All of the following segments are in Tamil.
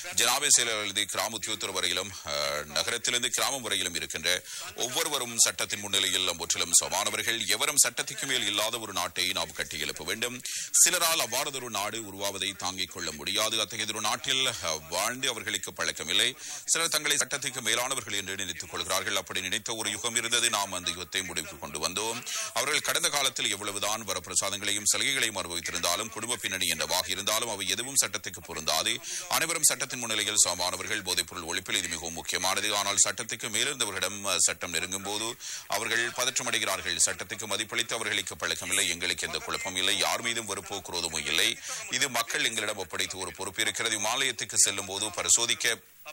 ஜனாபே செயலரிலிருந்து கிராம உத்தியோகத்தர் வரையிலும் அஹ், நகரத்திலிருந்து கிராமம் வரையிலும் இருக்கின்ற ஒவ்வொருவரும் சட்டத்தின் முன்னிலையில் முற்றிலும் சமானவர்கள் எவரும் சட்டத்துக்கு மேல் இல்லாத ஒரு நாட்டை நாம் கட்டி எழுப்ப வேண்டும் சிலரால் அவ்வாறதொரு நாடு உருவாவதை தாங்கிக் கொள்ள முடியாது அத்தகையதொரு நாட்டில் அஹ், வாழ்ந்து அவர்களுக்கு பழக்கமில்லை சிலர் தங்களை சட்டத்துக்கு மேலானவர்கள் என்று நினைத்துக் கொள்கிறார்கள் அப்படி நினைத்த ஒரு யுகம் இருந்தது நாம் அந்த யுகத்தை முடிவுக்கு கொண்டு வந்தோம் அவர்கள் கடந்த காலத்தில் எவ்வளவுதான் வரப்பிரசாதங்களையும் சலுகைகளையும் அனுபவித்திருந்தாலும் குடும்ப பின்னணி என்னவாக இருந்தாலும் அவை எதுவும் சட்டத்துக்கு பொருந்தாது அனைவரும் சட்டத்தின் முன்னிலையில் சமமானவர்கள் போதைப்பொருள் ஒழிப்பில் இது மிகவும் முக்கியமானது ஆனால் சட்டத்துக்கு மேலிருந்தவர்களிடம் அஹ், சட்டம் நெருங்கும் போது அவர்கள் பதற்றமடைகிறார்கள் சட்டத்துக்கு மதிப்பளித்து அவர்களுக்கு பழக்கமில்லை எங்களுக்கு எந்த குழப்பம் இல்லை யார் மீதும் வெறுப்போ குரோதமும் இல்லை இது மக்கள் எங்களிடம் ஒப்படைத்து ஒரு பொறுப்பு இருக்கிறது இமாலயத்துக்கு செல்லும் போது பரிசோதிக்க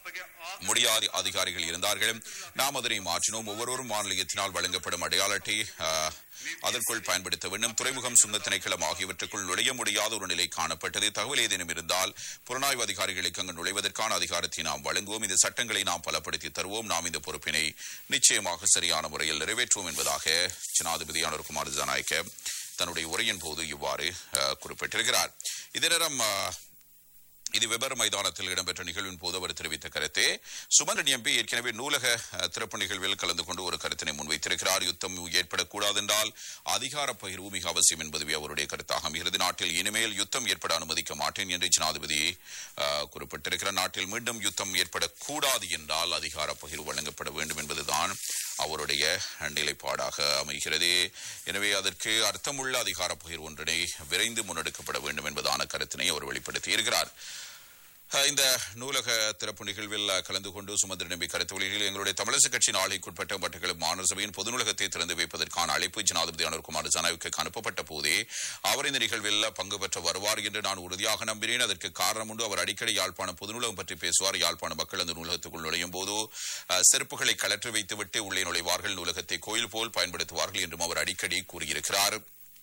முடியாத அதிகாரிகள் இருந்தார்கள் நாம் அதனை மாற்றினோம் ஒவ்வொருவரும் மாநிலத்தினால் வழங்கப்படும் அடையாள அட்டை அஹ், அதற்குள் பயன்படுத்த வேண்டும் துறைமுகம் சுங்க திணைக்களம் ஆகியவற்றுக்குள் நுழைய முடியாத ஒரு நிலை காணப்பட்டது தகவல் ஏதேனும் இருந்தால் புலனாய்வு அதிகாரிகளுக்கு அங்கு நுழைவதற்கான அதிகாரத்தை நாம் வழங்குவோம் இந்த சட்டங்களை நாம் பலப்படுத்தி தருவோம் நாம் இந்த பொறுப்பினை நிச்சயமாக சரியான முறையில் நிறைவேற்றுவோம் என்பதாக ஜனாதிபதி அனுர்குமார் ஜனநாயக்க தன்னுடைய உரையின் போது இவ்வாறு அஹ், குறிப்பிட்டிருக்கிறார் இதே நேரம் அஹ், இது வெபர் மைதானத்தில் இடம்பெற்ற நிகழ்வின் போது அவர் தெரிவித்த கருத்து சுமரன் எம்பி ஏற்கனவே நூலக அஹ், திறப்பு நிகழ்வில் கலந்து கொண்டு ஒரு கருத்தினை முன்வைத்திருக்கிறார் யுத்தம் ஏற்படக்கூடாது என்றால் அதிகார பகிர்வு மிக அவசியம் என்பதுவே அவருடைய கருத்தாக அமைகிறது நாட்டில் இனிமேல் யுத்தம் ஏற்பட அனுமதிக்க மாட்டேன் என்று ஜனாதிபதி அஹ், குறிப்பிட்டிருக்கிறார் நாட்டில் மீண்டும் யுத்தம் ஏற்படக்கூடாது என்றால் அதிகார பகிர்வு வழங்கப்பட வேண்டும் என்பதுதான் அவருடைய நிலைப்பாடாக அமைகிறது எனவே அதற்கு அர்த்தமுள்ள அதிகார பகிர்வு ஒன்றினை விரைந்து முன்னெடுக்கப்பட வேண்டும் என்பதான கருத்தினை அவர் வெளிப்படுத்தியிருக்கிறார் அஹ், இந்த நூலக திறப்பு நிகழ்வில் அஹ், கலந்து கொண்டு சுமந்திர நம்பி கருத்து வெளியில் எங்களுடைய தமிழரசு கட்சியின் ஆலைக்குட்பட்ட மட்டக்களப்பு மாநகர சபையின் பொது நூலகத்தை திறந்து வைப்பதற்கான அழைப்பு ஜனாதிபதி அனுர்குமார் ஜனாவுக்கு அனுப்பப்பட்ட போதே அவர் இந்த நிகழ்வில் பங்கு பெற்ற வருவார் என்று நான் உறுதியாக நம்பினேன் அதற்கு காரணம் உண்டு அவர் அடிக்கடி யாழ்ப்பாணம் பொது நூலகம் பற்றி பேசுவார் யாழ்ப்பாண மக்கள் அந்த நூலகத்துக்குள் நுழையும் போது அஹ், செருப்புகளை கலற்றி வைத்துவிட்டு உள்ளே நுழைவார்கள் நூலகத்தை கோயில் போல் பயன்படுத்துவார்கள் என்றும் அவர் அடிக்கடி கூறியிருக்கிறார்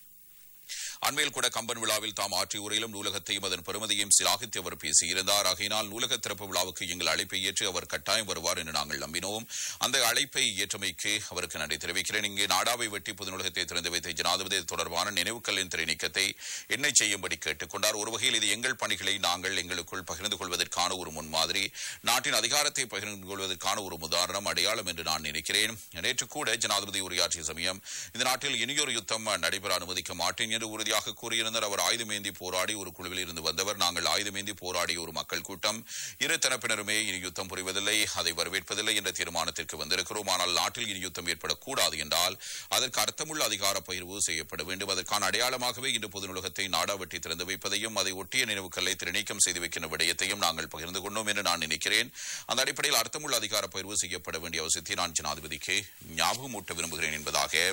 அண்மையில் கூட கம்பன் விழாவில் தாம் ஆற்றிய உரையிலும் நூலகத்தையும் அதன் பெருமதியையும் சிலாகித்து அவர் பேசியிருந்தார் ஆகையினால் நூலக திறப்பு விழாவுக்கு எங்கள் அழைப்பை ஏற்று அவர் கட்டாயம் வருவார் என்று நாங்கள் நம்பினோம் அந்த அழைப்பை ஏற்றமைக்கு அவருக்கு நன்றி தெரிவிக்கிறேன் இங்கே நாடாவை வெட்டி புது நூலகத்தை திறந்து வைத்த ஜனாதிபதி இது தொடர்பான நினைவுக்கல்லின் திரை நீக்கத்தை என்னை செய்யும்படி கேட்டுக்கொண்டார் ஒரு வகையில் இது எங்கள் பணிகளை நாங்கள் எங்களுக்குள் பகிர்ந்து கொள்வதற்கான ஒரு முன்மாதிரி நாட்டின் அதிகாரத்தை பகிர்ந்து கொள்வதற்கான ஒரு உதாரணம் அடையாளம் என்று நான் நினைக்கிறேன் நேற்று கூட ஜனாதிபதி உரையாற்றிய சமயம் இந்த நாட்டில் இனியொரு யுத்தம் நடைபெற அனுமதிக்க மாட்டேன் என்று உறுதியாக கூறியிருந்தார் அவர் ஆயுதமேந்தி போராடி ஒரு குழுவில் இருந்து வந்தவர் நாங்கள் ஆயுதமேந்தி போராடிய ஒரு மக்கள் கூட்டம் இரு தரப்பினருமே இனி யுத்தம் புரிவதில்லை அதை வரவேற்பதில்லை என்ற தீர்மானத்திற்கு வந்திருக்கிறோம் ஆனால் நாட்டில் இனி யுத்தம் ஏற்படக்கூடாது என்றால் அதற்கு அர்த்தமுள்ள அதிகார பகிர்வு செய்யப்பட வேண்டும் அதற்கான அடையாளமாகவே இன்று பொது நூலகத்தை நாடாவட்டி திறந்து வைப்பதையும் அதை ஒட்டிய நினைவுக்கல்லை திரைநீக்கம் செய்து வைக்கின்ற விடயத்தையும் நாங்கள் பகிர்ந்து கொண்டோம் என்று நான் நினைக்கிறேன் அந்த அடிப்படையில் அர்த்தமுள்ள அதிகார பகிர்வு செய்யப்பட வேண்டிய அவசியத்தை நான் ஜனாதிபதிக்கு ஞாபகமூட்ட விரும்புகிறேன் என்பதாக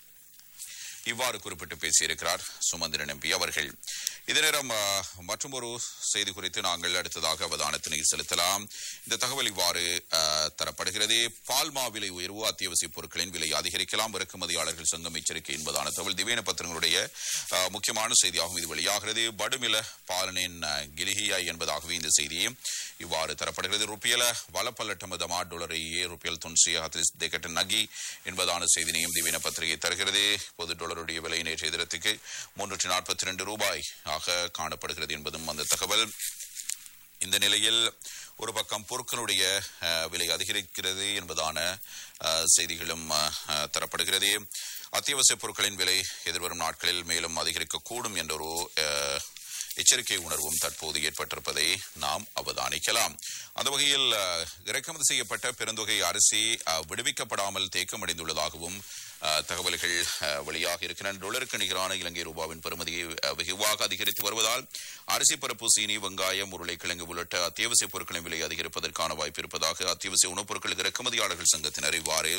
இவ்வாறு குறிப்பிட்டு பேசியிருக்கிறார் சுமந்திரன் எம்பி அவர்கள் இதே நேரம் மற்றும் ஒரு செய்தி குறித்து நாங்கள் அடுத்ததாக அவதானத்தினை செலுத்தலாம் இந்த தகவல் இவ்வாறு அஹ், தரப்படுகிறது பால்மா விலை உயர்வு அத்தியாவசிய பொருட்களின் விலை அதிகரிக்கலாம் இறக்குமதியாளர்கள் சங்கம் எச்சரிக்கை என்பதான தகவல் திவேன பத்திரங்களுடைய அஹ், முக்கியமான செய்தியாகவும் இது வெளியாகிறது படுமில பாலனின் அஹ், கிலிஹியா என்பதாகவே இந்த செய்தி இவ்வாறு தரப்படுகிறது ருப்பியல வலப்பல்லட்டம் தமா டொலரையே ருப்பியல் துன்சிய ஹத்ரிஸ் தேக்கட்ட நகி என்பதான செய்தினையும் திவேன பத்திரிகை தருகிறது பொது டாலருடைய விலை நேற்றைய தினத்துக்கு முன்னூற்றி நாற்பத்தி ரெண்டு ரூபாய் ஆக காணப்படுகிறது என்பதும் அந்த தகவல் இந்த நிலையில் ஒரு பக்கம் பொருட்களுடைய அஹ், விலை அதிகரிக்கிறது என்பதான அஹ், செய்திகளும் அஹ், அஹ், தரப்படுகிறது அத்தியாவசிய பொருட்களின் விலை எதிர்வரும் நாட்களில் மேலும் அதிகரிக்கக்கூடும் என்ற ஒரு அஹ், எச்சரிக்கை உணர்வும் தற்போது ஏற்பட்டிருப்பதை நாம் அவதானிக்கலாம் அந்த வகையில் அஹ், இறக்குமதி செய்யப்பட்ட பெருந்தொகை அரிசி அஹ், விடுவிக்கப்படாமல் தேக்கமடைந்துள்ளதாகவும் அஹ், தகவல்கள் அஹ், வெளியாக இருக்கின்றன டொலருக்கு நிகரான இலங்கை ரூபாவின் பெறுமதியை அஹ், வெகுவாக அதிகரித்து வருவதால் அரிசி பருப்பு சீனி வெங்காயம் உருளைக்கிழங்கு உள்ளிட்ட அத்தியாவசிய பொருட்களின் விலை அதிகரிப்பதற்கான வாய்ப்பு இருப்பதாக அத்தியாவசிய உணவுப் பொருட்கள் இறக்குமதியாளர்கள் சங்கத்தினர் இவ்வாறு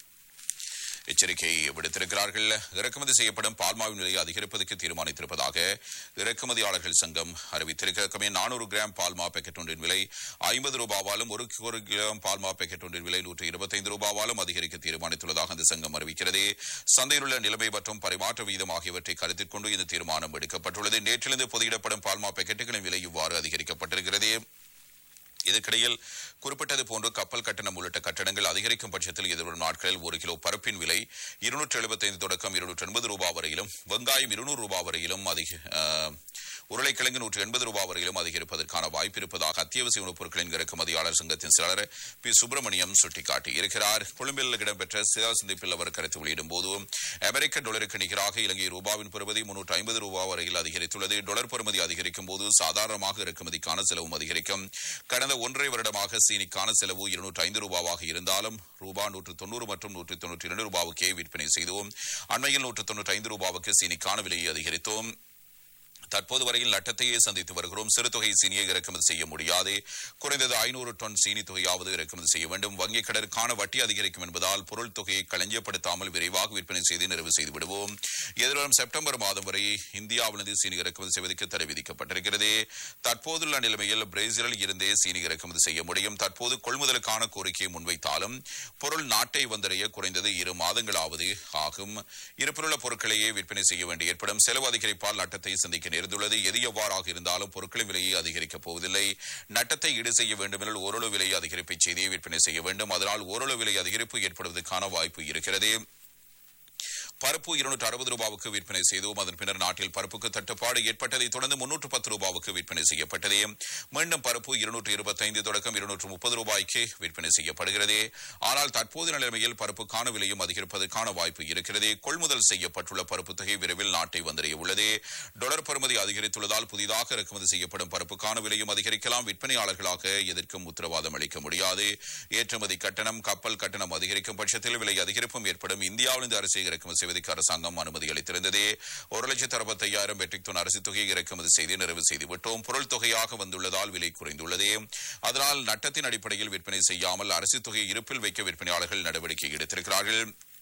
எச்சரிக்கை விடுத்திருக்கிறார்கள் இறக்குமதி செய்யப்படும் பால்மாவின் விலையை அதிகரிப்பதற்கு தீர்மானித்திருப்பதாக இறக்குமதியாளர்கள் சங்கம் அறிவித்திருக்கிறமே நானூறு கிராம் பால்மா பேக்கெட் ஒன்றின் விலை ஐம்பது ரூபாவாலும் ஒரு ஒரு கிராம் பால்மா பேக்கெட் ஒன்றின் விலை நூற்று இருபத்தைந்து ரூபாவாலும் அதிகரிக்க தீர்மானித்துள்ளதாக அந்த சங்கம் அறிவிக்கிறது சந்தையில் உள்ள நிலைமை மற்றும் பரிமாற்ற வீதம் ஆகியவற்றை கருத்தில் கொண்டு இந்த தீர்மானம் எடுக்கப்பட்டுள்ளது நேற்றிலிருந்து பொதியிடப்படும் பால்மா பேக்கெட்டுகளின் விலை இவ்வாறு அதிகரிக்கப்பட்டிருக்கிறது இதற்கிடையில் குறிப்பிட்டது போன்று கப்பல் கட்டணம் உள்ளிட்ட கட்டணங்கள் அதிகரிக்கும் பட்சத்தில் எதிர்வரும் நாட்களில் ஒரு கிலோ பருப்பின் விலை இருநூற்று எழுபத்தைந்து தொடக்கம் இருநூற்று எண்பது ரூபாய் வரையிலும் வெங்காயம் இருநூறு ரூபாய் வரையிலும் அதிக அஹ், உருளைக்கிழங்கு நூற்று எண்பது ரூபாய் வரையிலும் அதிகரிப்பதற்கான வாய்ப்பு இருப்பதாக அத்தியாவசிய உணவுப் பொருட்களின் இறக்குமதியாளர் சங்கத்தின் செயலாளர் பி சுப்பிரமணியம் சுட்டிக்காட்டியிருக்கிறார் கொழும்பில் இடம்பெற்ற சிதா சந்திப்பில் அவர் கருத்து வெளியிடும் போது அமெரிக்க டாலருக்கு நிகராக இலங்கை ரூபாவின் பெறுமதி முன்னூற்று ஐம்பது ரூபாய் வரையில் அதிகரித்துள்ளது டாலர் பெறுமதி அதிகரிக்கும் போது சாதாரணமாக இறக்குமதிக்கான செலவும் அதிகரிக்கும் கடந்த ஒன்றரை வருடமாக சீனிக்கான செலவு இருநூற்று ஐந்து ரூபாவாக இருந்தாலும் ரூபா நூற்று தொண்ணூறு மற்றும் நூற்று தொன்னூற்றி இரண்டு ரூபாவுக்கே விற்பனை செய்தோம் அண்மையில் நூற்று தொன்னூற்றி ஐந்து ரூபாவுக்கு சீனிக்கான விலையை அதிகரித்தோம் தற்போது வரையில் நட்டத்தையே சந்தித்து வருகிறோம் சிறு தொகை சீனியை இறக்குமதி செய்ய முடியாது குறைந்தது ஐநூறு டன் சீனி தொகையாவது இறக்குமதி செய்ய வேண்டும் வங்கிக் கடனுக்கான வட்டி அதிகரிக்கும் என்பதால் பொருள் தொகையை களஞ்சியப்படுத்தாமல் விரைவாக விற்பனை செய்து நிறைவு செய்து விடுவோம் எதிர்வரும் செப்டம்பர் மாதம் வரை இந்தியாவிலிருந்து சீனி இறக்குமதி செய்வதற்கு தடை விதிக்கப்பட்டிருக்கிறது தற்போதுள்ள நிலைமையில் பிரேசிலில் இருந்தே சீனி இறக்குமதி செய்ய முடியும் தற்போது கொள்முதலுக்கான கோரிக்கையை முன்வைத்தாலும் பொருள் நாட்டை வந்தடைய குறைந்தது இரு மாதங்களாவது ஆகும் இருப்பிலுள்ள பொருட்களையே விற்பனை செய்ய வேண்டி ஏற்படும் செலவு அதிகரிப்பால் நட்டத்தை சந்திக்க நேர்ந்துள்ளது எது எவ்வாறாக இருந்தாலும் பொருட்களின் விலையை அதிகரிக்கப் போவதில்லை நட்டத்தை ஈடு செய்ய வேண்டுமெனில் ஓரளவு விலை அதிகரிப்பை செய்தே விற்பனை செய்ய வேண்டும் அதனால் ஓரளவு விலை அதிகரிப்பு ஏற்படுவதற்கான வாய்ப்பு இருக்கிறது பருப்பு இருநூற்று அறுபது ரூபாவுக்கு விற்பனை செய்தோம் அதன் பின்னர் நாட்டில் பருப்புக்கு தட்டுப்பாடு ஏற்பட்டதை தொடர்ந்து முன்னூற்று பத்து ரூபாவுக்கு விற்பனை செய்யப்பட்டது மீண்டும் பருப்பு இருநூற்று இருபத்தைந்து தொடக்கம் இருநூற்று முப்பது ரூபாய்க்கு விற்பனை செய்யப்படுகிறது ஆனால் தற்போது நிலைமையில் பருப்புக்கான விலையும் அதிகரிப்பதற்கான வாய்ப்பு இருக்கிறது கொள்முதல் செய்யப்பட்டுள்ள பருப்பு தொகை விரைவில் நாட்டை வந்தடைய உள்ளது டொலர் பருமதி அதிகரித்துள்ளதால் புதிதாக இறக்குமதி செய்யப்படும் பருப்புக்கான விலையும் அதிகரிக்கலாம் விற்பனையாளர்களாக எதற்கும் உத்தரவாதம் அளிக்க முடியாது ஏற்றுமதி கட்டணம் கப்பல் கட்டணம் அதிகரிக்கும் பட்சத்தில் விலை அதிகரிப்பும் ஏற்படும் இந்தியாவிலிருந்து அரிசியை இறக்குமதி செய்வதற்கு அரசாங்கம் அனுமதி அளித்திருந்தது ஒரு லட்சத்து அறுபத்தையாயிரம் மெட்ரிக் டன் அரிசி தொகையை இறக்குமதி செய்து நிறைவு செய்துவிட்டோம் பொருள் தொகையாக வந்துள்ளதால் விலை குறைந்துள்ளது அதனால் நட்டத்தின் அடிப்படையில் விற்பனை செய்யாமல் அரிசி தொகையை இருப்பில் வைக்க விற்பனையாளர்கள் நடவடிக்கை எடுத்திருக்கிறார்கள்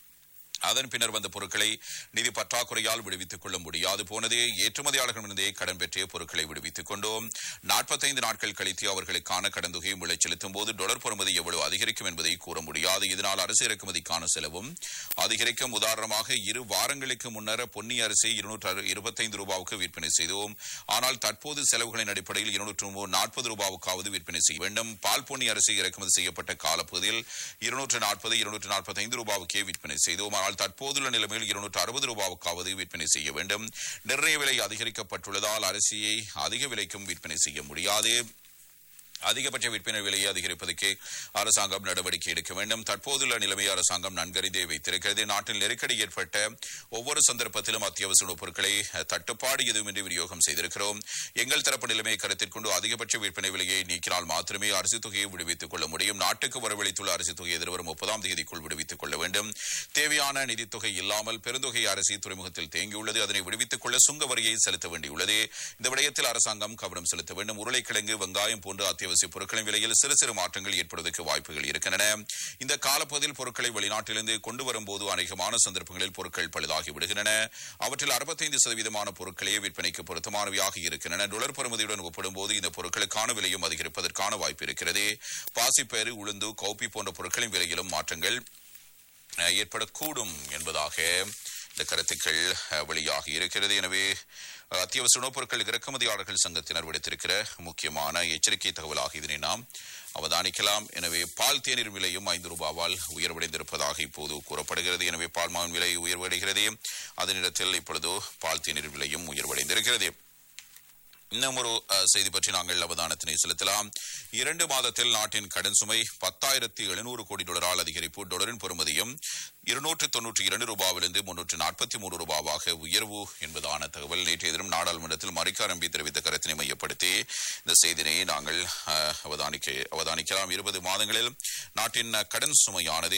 அதன் பின்னர் வந்த பொருட்களை நிதி பற்றாக்குறையால் விடுவித்துக் கொள்ள முடியாது போனது ஏற்றுமதியாளர்களிடந்தே கடன் பெற்ற பொருட்களை விடுவித்துக் கொண்டோம் நாற்பத்தைந்து நாட்கள் கழித்து அவர்களுக்கான கடன் தொகையை முளை செலுத்தும் போது டொலர் பொறுமதி எவ்வளவு அதிகரிக்கும் என்பதை கூற முடியாது இதனால் அரசு இறக்குமதிக்கான செலவும் அதிகரிக்கும் உதாரணமாக இரு வாரங்களுக்கு முன்னர் பொன்னி அரிசி இருநூற்று இருபத்தைந்து ரூபாவுக்கு விற்பனை செய்தோம் ஆனால் தற்போது செலவுகளின் அடிப்படையில் இருநூற்று நாற்பது ரூபாவுக்காவது விற்பனை செய்ய வேண்டும் பால் பொன்னி அரிசி இறக்குமதி செய்யப்பட்ட காலப்பகுதியில் இருநூற்று நாற்பது இருநூற்று நாற்பத்தைந்து ரூபாவுக்கே விற்பனை செய்தோம் ஆனால் தற்போதுள்ள நிலைமையில் இருநூற்று அறுபது ரூபாவுக்காவது விற்பனை செய்ய வேண்டும் நிர்ணய விலை அதிகரிக்கப்பட்டுள்ளதால் அரிசியை அதிக விலைக்கும் விற்பனை செய்ய முடியாது அதிகபட்ச விற்பனை விலையை அதிகரிப்பதற்கு அரசாங்கம் நடவடிக்கை எடுக்க வேண்டும் தற்போதுள்ள நிலைமை அரசாங்கம் நன்கறிந்தே வைத்திருக்கிறது நாட்டில் நெருக்கடி ஏற்பட்ட ஒவ்வொரு சந்தர்ப்பத்திலும் அத்தியாவசிய உணவுப் பொருட்களை அஹ், தட்டுப்பாடு எதுவுமின்றி விநியோகம் செய்திருக்கிறோம் எங்கள் தரப்பு நிலைமையை கருத்தில் கொண்டு அதிகபட்ச விற்பனை விலையை நீக்கினால் மாத்திரமே அரிசி தொகையை விடுவித்துக் கொள்ள முடியும் நாட்டுக்கு வரவழைத்துள்ள அரிசி தொகை எதிர்வரும் முப்பதாம் தேதிக்குள் விடுவித்துக் கொள்ள வேண்டும் தேவையான நிதித்தொகை இல்லாமல் பெருந்தொகை அரிசி துறைமுகத்தில் தேங்கியுள்ளது அதனை விடுவித்துக் கொள்ள சுங்க வரியை செலுத்த வேண்டியுள்ளது இந்த விடயத்தில் அரசாங்கம் கவனம் செலுத்த வேண்டும் உருளைக்கிழங்கு வெங்காயம் போன்ற அத்தியாவசிய பொருட்களின் விலையில் சிறு சிறு மாற்றங்கள் ஏற்படுவதற்கு வாய்ப்புகள் இருக்கின்றன இந்த காலப்பகுதியில் பொருட்களை வெளிநாட்டிலிருந்து கொண்டு வரும்போது அநேகமான சந்தர்ப்பங்களில் பொருட்கள் பழுதாகி விடுகின்றன அவற்றில் அறுபத்தைந்து சதவீதமான பொருட்களே விற்பனைக்கு பொருத்தமானவையாக இருக்கின்றன டுலர் பெறுமதியுடன் ஒப்பிடும்போது இந்த பொருட்களுக்கான விலையும் அதிகரிப்பதற்கான வாய்ப்பு இருக்கிறது பாசிப்பேறு உளுந்து கௌப்பி போன்ற பொருட்களின் விலையிலும் மாற்றங்கள் அஹ், ஏற்படக்கூடும் என்பதாக இந்த கருத்துக்கள் அஹ், வெளியாகி இருக்கிறது எனவே அஹ், அத்தியாவசிய உணவுப் பொருட்கள் இறக்குமதியாளர்கள் சங்கத்தினர் விடுத்திருக்கிற முக்கியமான எச்சரிக்கை தகவலாக இதனை நாம் அவதானிக்கலாம் எனவே பால் தேநீர் விலையும் ஐந்து ரூபாவால் உயர்வடைந்திருப்பதாக இப்போது கூறப்படுகிறது எனவே பால் மாவின் விலை உயர்வடைகிறது அதே நேரத்தில் இப்பொழுது பால் தேநீர் விலையும் உயர்வடைந்திருக்கிறது இன்னும் ஒரு அஹ், செய்தி பற்றி நாங்கள் அவதானத்தினை செலுத்தலாம் இரண்டு மாதத்தில் நாட்டின் கடன் சுமை பத்தாயிரத்தி எழுநூறு கோடி டாலரால் அதிகரிப்பு டாலரின் பெறுமதியும் இருநூற்று தொன்னூற்றி இரண்டு ரூபாவிலிருந்து முன்னூற்று நாற்பத்தி மூன்று ரூபாவாக உயர்வு என்பதான தகவல் நேற்றைய தினம் நாடாளுமன்றத்தில் மரிக்கார் எம்பி தெரிவித்த கருத்தினை மையப்படுத்தி இந்த செய்தினை நாங்கள் அஹ், அவதானிக்க அவதானிக்கலாம் இருபது மாதங்களில் நாட்டின் அஹ், கடன் சுமையானது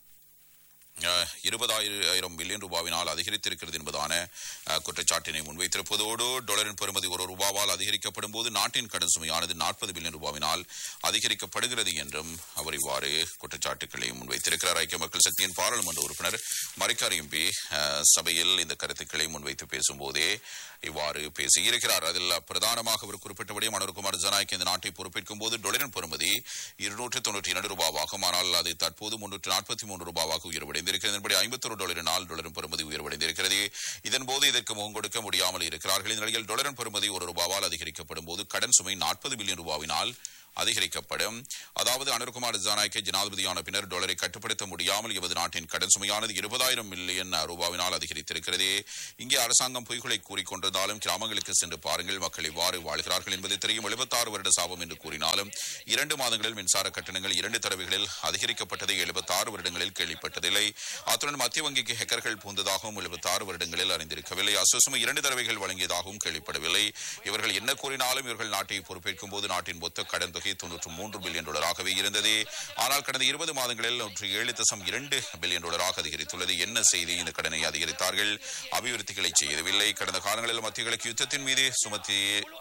அஹ், இருபதாயிரம் பில்லியன் ரூபாவினால் அதிகரித்திருக்கிறது என்பதான அஹ், குற்றச்சாட்டினை முன்வைத்திருப்பதோடு டாலரின் பெறுமதி ஒரு ரூபாவால் அதிகரிக்கப்படும் போது நாட்டின் கடன் சுமையானது நாற்பது பில்லியன் ரூபாவினால் அதிகரிக்கப்படுகிறது என்றும் அவர் இவ்வாறு குற்றச்சாட்டுக்களை முன்வைத்திருக்கிறார் ஐக்கிய மக்கள் சக்தியின் பாராளுமன்ற உறுப்பினர் மரிக்கார் எம்பி அஹ், சபையில் இந்த கருத்துக்களை முன்வைத்து பேசும்போதே இவ்வாறு பேசியிருக்கிறார் அதில் பிரதானமாக அவர் குறிப்பிட்டபடி மனோர்குமார் ஜனநாயக் இந்த நாட்டை பொறுப்பேற்கும் போது டொலரின் பெறுமதி இருநூற்று தொன்னூற்றி இரண்டு ரூபாவாகும் ஆனால் அது தற்போது முன்னூற்று நாற்பத்தி மூன்று ரூபாவாக உயர்வடைந்திருக்கிறது இதன்படி ஐம்பத்தொரு டாலரினால் டொலரின் பெறுமதி உயர்வடைந்திருக்கிறது இதன்போது இதற்கு முகம் கொடுக்க முடியாமல் இருக்கிறார்கள் இந்த நிலையில் டொலரின் பெறுமதி ஒரு ரூபாவால் அதிகரிக்கப்படும் போது கடன் சுமை நாற்பது பில்லியன் ரூபாவினால் அதிகரிக்கப்படும் அதாவது அனுர்குமார் ஜனநாயக ஜனாதிபதியான பின்னர் டாலரை கட்டுப்படுத்த முடியாமல் எமது நாட்டின் கடன் சுமையானது இருபதாயிரம் மில்லியன் ரூபாவினால் அதிகரித்திருக்கிறது இங்கே அரசாங்கம் பொய்களை கூறிக்கொண்டிருந்தாலும் கிராமங்களுக்கு சென்று பாருங்கள் மக்கள் இவ்வாறு வாழ்கிறார்கள் என்பது தெரியும் எழுபத்தாறு வருட சாபம் என்று கூறினாலும் இரண்டு மாதங்களில் மின்சார கட்டணங்கள் இரண்டு தடவைகளில் அதிகரிக்கப்பட்டதை எழுபத்தாறு வருடங்களில் கேள்விப்பட்டதில்லை அத்துடன் மத்திய வங்கிக்கு ஹெக்கர்கள் பூந்ததாகவும் எழுபத்தாறு வருடங்களில் அறிந்திருக்கவில்லை அசுசுமை இரண்டு தடவைகள் வழங்கியதாகவும் கேள்விப்படவில்லை இவர்கள் என்ன கூறினாலும் இவர்கள் நாட்டை பொறுப்பேற்கும் போது நாட்டின் மொத்த கடன் தொகை தொன்னூற்று மூன்று பில்லியன் டாலராகவே இருந்தது ஆனால் கடந்த இருபது மாதங்களில் நூற்றி ஏழு தசம் இரண்டு பில்லியன் டாலராக அதிகரித்துள்ளது என்ன செய்தி இந்த கடனை அதிகரித்தார்கள் அபிவிருத்திகளை செய்யவில்லை கடந்த காலங்களில் மத்திய கிழக்கு யுத்தத்தின் மீது சுமத்தி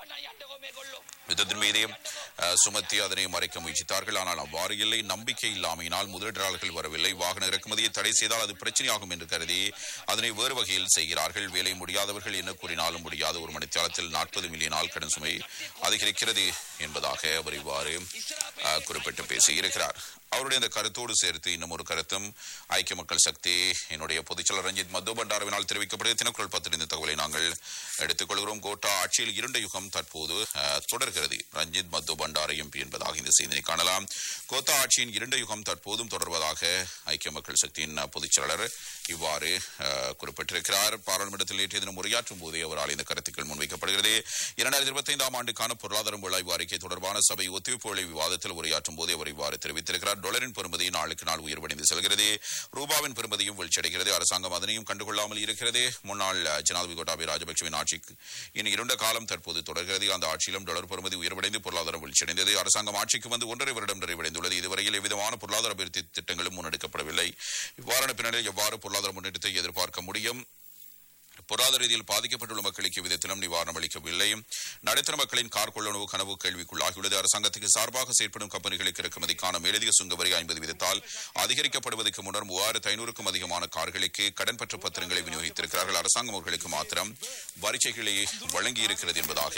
யுத்தத்தின் மீதே அஹ், சுமத்தி அதனை மறைக்க முயற்சித்தார்கள் ஆனால் அவ்வாறு இல்லை நம்பிக்கை இல்லாமையினால் முதலீட்டாளர்கள் வரவில்லை வாகன இறக்குமதியை தடை செய்தால் அது பிரச்சனையாகும் என்று கருதி அதனை வேறு வகையில் செய்கிறார்கள் வேலை முடியாதவர்கள் என்ன கூறினாலும் முடியாத ஒரு மணித்தியாலத்தில் நாற்பது மில்லியன் ஆள் கடன் சுமை அதிகரிக்கிறது என்பதாக அவர் இவ்வாறு அஹ், குறிப்பிட்டு பேசியிருக்கிறார் அவருடைய இந்த கருத்தோடு சேர்த்து இன்னும் ஒரு கருத்தும் ஐக்கிய மக்கள் சக்தி என்னுடைய பொதுச்செயலர் ரஞ்சித் மது பண்டாரவினால் தெரிவிக்கப்படுகிற தினக்குரல் பத்திரிகை தகவலை நாங்கள் எடுத்துக்கொள்கிறோம் கோட்டா ஆட்சியில் இருண்ட யுகம் தற்போது அஹ், தொடர்கிறது ரஞ்சித் மது பண்டார எம்பி என்பதாக இந்த செய்தியை காணலாம் கோத்தா ஆட்சியின் இரண்ட யுகம் தற்போதும் தொடர்வதாக ஐக்கிய மக்கள் சக்தியின் அஹ், பொதுச்செயலாளர் இவ்வாறு அஹ், குறிப்பிட்டிருக்கிறார் பாராளுமன்றத்தில் நேற்றைய தினம் உரையாற்றும் போதே அவரால் இந்த கருத்துக்கள் முன்வைக்கப்படுகிறது இரண்டாயிரத்தி இருபத்தைந்தாம் ஆண்டுக்கான பொருளாதாரம் விளைவு அறிக்கை தொடர்பான சபை ஒத்திவைப்புகளை விவாதத்தில் உரையாற்றும் போதே அவர் இவ்வாறு தெரிவித்திருக்கிறார் டாலரின் பெறுமதி நாளுக்கு நாள் உயர்வடைந்து செல்கிறது ரூபாவின் பெறுமதியும் வீழ்ச்சியடைகிறது அரசாங்கம் அதனையும் கண்டுகொள்ளாமல் இருக்கிறது முன்னாள் அஹ், ஜனாதிபதி கோட்டாபய ராஜபக்சவின் ஆட்சிக்கு இனி இருண்ட காலம் தற்போது தொடர்கிறது அந்த ஆட்சியிலும் டாலர் பெறுமதி உயர்வடைந்து பொருளாதாரம் வீழ்ச்சியடைந்தது அரசாங்கம் ஆட்சிக்கு வந்து ஒன்றரை வருடம் நிறைவடைந்துள்ளது இதுவரையில் எவ்விதமான பொருளாதார அபிவிருத்தி திட்டங்களும் முன்னெடுக்கப்படவில்லை இவ்வாறான பின்னணியில் எவ்வாறு பொருளாதார முன்னேற்றத்தை எதிர்பார்க்க முடியும் பொருளாதார ரீதியில் பாதிக்கப்பட்டுள்ள மக்களுக்கு விதத்திலும் நிவாரணம் அளிக்கவில்லை நடுத்தர மக்களின் கார் கொள்ளளவு கனவு கேள்விக்குள்ளாகியுள்ளது அரசாங்கத்துக்கு சார்பாக செயற்படும் கம்பெனிகளுக்கு இறக்குமதிக்கான மேலதிக சுங்க வரி ஐம்பது வீதத்தால் அதிகரிக்கப்படுவதற்கு முன்னர் மூவாயிரத்து ஐநூறுக்கும் அதிகமான கார்களுக்கு கடன் பற்று பத்திரங்களை விநியோகித்திருக்கிறார்கள் அரசாங்கம் அவர்களுக்கு மாத்திரம் வரிச்சைகளை வழங்கியிருக்கிறது என்பதாக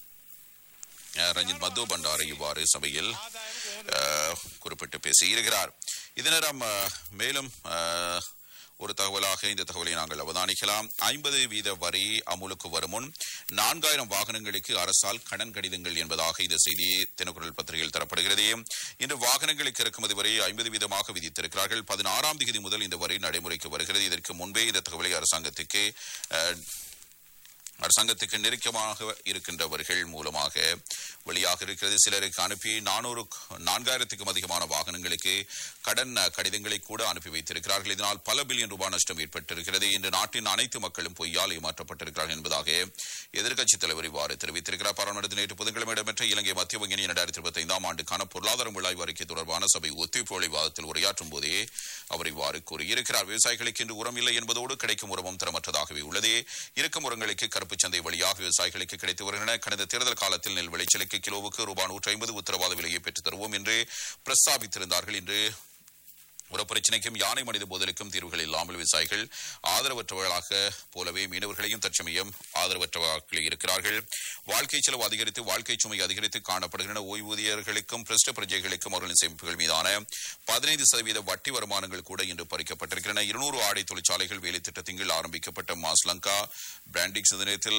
அஹ், ரஞ்சித் மத்து பண்டாரை இவ்வாறு சபையில் அஹ், குறிப்பிட்டு பேசியிருக்கிறார் இது நேரம் அஹ், மேலும் அஹ், ஒரு தகவலாக இந்த தகவலை நாங்கள் அவதானிக்கலாம் ஐம்பது வீத வரி அமுலுக்கு வரும் முன் நான்காயிரம் வாகனங்களுக்கு அரசால் கடன் கடிதங்கள் என்பதாக இந்த செய்தி தினக்குரல் பத்திரிகையில் தரப்படுகிறது இன்று வாகனங்களுக்கு இறக்குமதி வரை ஐம்பது வீதமாக விதித்திருக்கிறார்கள் பதினாறாம் தேதி முதல் இந்த வரி நடைமுறைக்கு வருகிறது இதற்கு முன்பே இந்த தகவலை அரசாங்கத்துக்கு அஹ், அரசாங்கத்துக்கு நெருக்கமாக இருக்கின்றவர்கள் மூலமாக வெளியாக இருக்கிறது சிலருக்கு அனுப்பி நானூறு நான்காயிரத்துக்கும் அதிகமான வாகனங்களுக்கு கடன் அஹ், கடிதங்களை கூட அனுப்பி வைத்திருக்கிறார்கள் இதனால் பல பில்லியன் ரூபாய் நஷ்டம் ஏற்பட்டிருக்கிறது இன்று நாட்டின் அனைத்து மக்களும் பொய்யால் ஏமாற்றப்பட்டிருக்கிறார்கள் என்பதாக எதிர்க்கட்சித் தலைவர் இவ்வாறு தெரிவித்திருக்கிறார் பாராளுமன்றத்தில் நேற்று புதன்கிழமை இடம்பெற்ற இலங்கை மத்திய வங்கியின் இரண்டாயிரத்தி இருபத்தி ஐந்தாம் ஆண்டுக்கான பொருளாதார விளைவு அறிக்கை தொடர்பான சபை ஒத்திவைப்பு விவாதத்தில் உரையாற்றும் போதே அவர் இவ்வாறு கூறியிருக்கிறார் விவசாயிகளுக்கு இன்று உரம் இல்லை என்பதோடு கிடைக்கும் உரமும் தரமற்றதாகவே உள்ளது இருக்கும் உரங்களுக்கு கருப்பு சந்தை வழியாக விவசாயிகளுக்கு கிடைத்து வருகின்றன கடந்த தேர்தல் காலத்தில் நெல் விளைச்சலுக்கு கிலோவுக்கு ரூபாய் நூற்றி ஐம்பது உத்தரவாத விலையை பெற்றுத் தருவோம் என்று பிரஸ்தாபித்திருந்தார்கள் இன்று உர பிரச்சினைக்கும் யானை மனித போதலுக்கும் தீர்வுகள் இல்லாமல் விவசாயிகள் ஆதரவற்றவர்களாக போலவே மீனவர்களையும் தற்சமயம் ஆதரவற்றவர்களாக இருக்கிறார்கள் வாழ்க்கை செலவு அதிகரித்து வாழ்க்கை சுமை அதிகரித்து காணப்படுகின்றன ஓய்வூதியர்களுக்கும் பிரஷ்ட பிரஜைகளுக்கும் அவர்களின் சேமிப்புகள் மீதான பதினைந்து சதவீத வட்டி வருமானங்கள் கூட இன்று பறிக்கப்பட்டிருக்கின்றன இருநூறு ஆடை தொழிற்சாலைகள் வேலை திட்டத்தின் கீழ் ஆரம்பிக்கப்பட்ட மாஸ்லங்கா பிராண்டிக்ஸ் தினத்தில்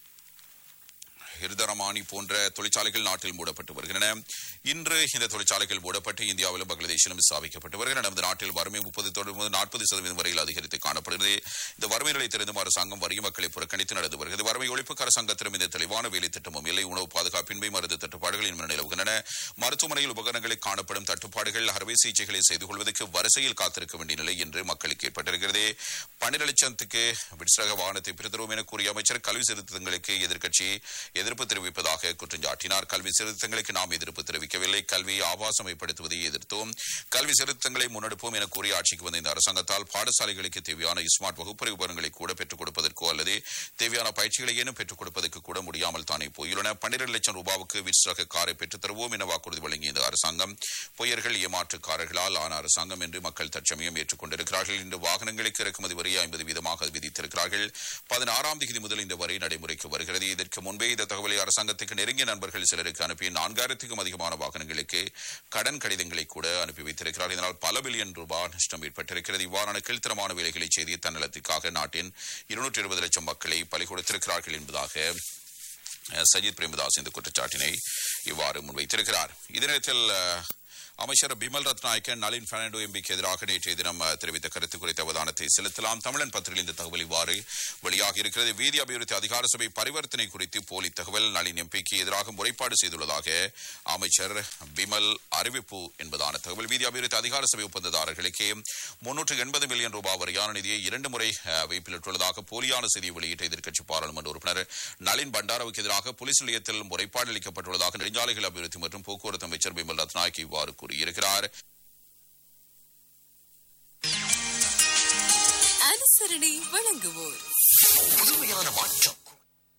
ஹிருதரமானி போன்ற தொழிற்சாலைகள் நாட்டில் மூடப்பட்டு வருகின்றன இன்று இந்த தொழிற்சாலைகள் மூடப்பட்டு இந்தியாவிலும் பங்களாதேஷிலும் ஸ்தாபிக்கப்பட்டு வருகின்றன நமது நாட்டில் வறுமை முப்பது தொடர்பு நாற்பது சதவீதம் வரையில் அதிகரித்து காணப்படுகிறது இந்த வறுமை நிலை தெரிந்தும் அரசாங்கம் வறிய மக்களை புறக்கணித்து நடந்து வருகிறது வறுமை ஒழிப்புக்கு அரசாங்கத்திலும் இந்த தெளிவான வேலை திட்டமும் இல்லை உணவு பாதுகாப்பின்மை மருந்து தட்டுப்பாடுகள் இன்னும் நிலவுகின்றன மருத்துவமனையில் உபகரணங்களில் காணப்படும் தட்டுப்பாடுகள் அறுவை சிகிச்சைகளை செய்து கொள்வதற்கு வரிசையில் காத்திருக்க வேண்டிய நிலை என்று மக்களுக்கு ஏற்பட்டிருக்கிறது பன்னிரண்டு லட்சத்துக்கு விட்சரக வாகனத்தை பிரித்தருவோம் என கூறிய அமைச்சர் கல்வி சீர்திருத்தங்களுக்கு எதிர்க்கட்சி எதிர்ப்பு தெரிவிப்பதாக குற்றம் சாட்டினார் கல்வி சீர்திருத்தங்களுக்கு நாம் எதிர்ப்பு தெரிவிக்கவில்லை கல்வியை ஆபாசமைப்படுத்துவதை எதிர்த்தோம் கல்வி சீர்திருத்தங்களை முன்னெடுப்போம் என கூறி ஆட்சிக்கு வந்த இந்த அரசாங்கத்தால் பாடசாலைகளுக்கு தேவையான ஸ்மார்ட் வகுப்பறை உபகரணங்களை கூட பெற்றுக் கொடுப்பதற்கோ அல்லது தேவையான பயிற்சிகளை ஏனும் பெற்றுக் கொடுப்பதற்கு கூட முடியாமல் தானே போயுள்ளன பன்னிரண்டு லட்சம் ரூபாவுக்கு விட்ஸ் ரக காரை பெற்றுத் தருவோம் என வாக்குறுதி வழங்கிய இந்த அரசாங்கம் பொய்யர்கள் ஏமாற்றுக்காரர்களால் ஆன அரசாங்கம் என்று மக்கள் தற்சமயம் ஏற்றுக்கொண்டிருக்கிறார்கள் இன்று வாகனங்களுக்கு இறக்குமதி வரி ஐம்பது வீதமாக விதித்திருக்கிறார்கள் பதினாறாம் தேதி முதல் இந்த வரி நடைமுறைக்கு வருகிறது இதற்கு முன்பே இந்த தகவலை அரசாங்கத்துக்கு நெருங்கிய நண்பர்கள் சிலருக்கு அனுப்பி நான்காயிரத்துக்கும் அதிகமான வாகனங்களுக்கு கடன் கடிதங்களை கூட அனுப்பி வைத்திருக்கிறார் இதனால் பல பில்லியன் ரூபாய் நஷ்டம் ஏற்பட்டிருக்கிறது இவ்வாறான கீழ்த்தரமான வேலைகளை செய்து தன்னலத்துக்காக நாட்டின் இருநூற்றி இருபது லட்சம் மக்களை பலி கொடுத்திருக்கிறார்கள் என்பதாக அஹ், சஜித் பிரேமதாஸ் இந்த குற்றச்சாட்டினை இவ்வாறு முன்வைத்திருக்கிறார் இதே நேரத்தில் அஹ், அமைச்சர் பிமல் ரத்நாயக்க நளின் பெர்னாண்டோ எம்பிக்கு எதிராக நேற்றைய தினம் அஹ், தெரிவித்த கருத்து குறித்த அவதானத்தை செலுத்தலாம் தமிழன் பத்திரிகையில் இந்த தகவல் இவ்வாறு வெளியாகி இருக்கிறது வீதி அபிவிருத்தி அதிகார சபை பரிவர்த்தனை குறித்து போலி தகவல் நளின் எம்பிக்கு எதிராக முறைப்பாடு செய்துள்ளதாக அமைச்சர் பிமல் அறிவிப்பு என்பதான தகவல் வீதி அபிவிருத்தி அதிகார சபை ஒப்பந்ததாரர்களுக்கு முன்னூற்று எண்பது மில்லியன் ரூபாய் வரையான நிதியை இரண்டு முறை அஹ், வைப்பிலிட்டுள்ளதாக போலியான செய்தியை வெளியிட்ட எதிர்க்கட்சி பாராளுமன்ற உறுப்பினர் நளின் பண்டாராவுக்கு எதிராக போலீஸ் நிலையத்தில் முறைப்பாடு அளிக்கப்பட்டுள்ளதாக நெடுஞ்சாலைகள் அபிவிருத்தி மற்றும் போக்குவரத்து அமைச்சர் பிமல் ரத்நாயக் இவ்வாறு கூறியிருக்கிறார் அனுசரணை வழங்குவோர் புதுமையான மாற்றம்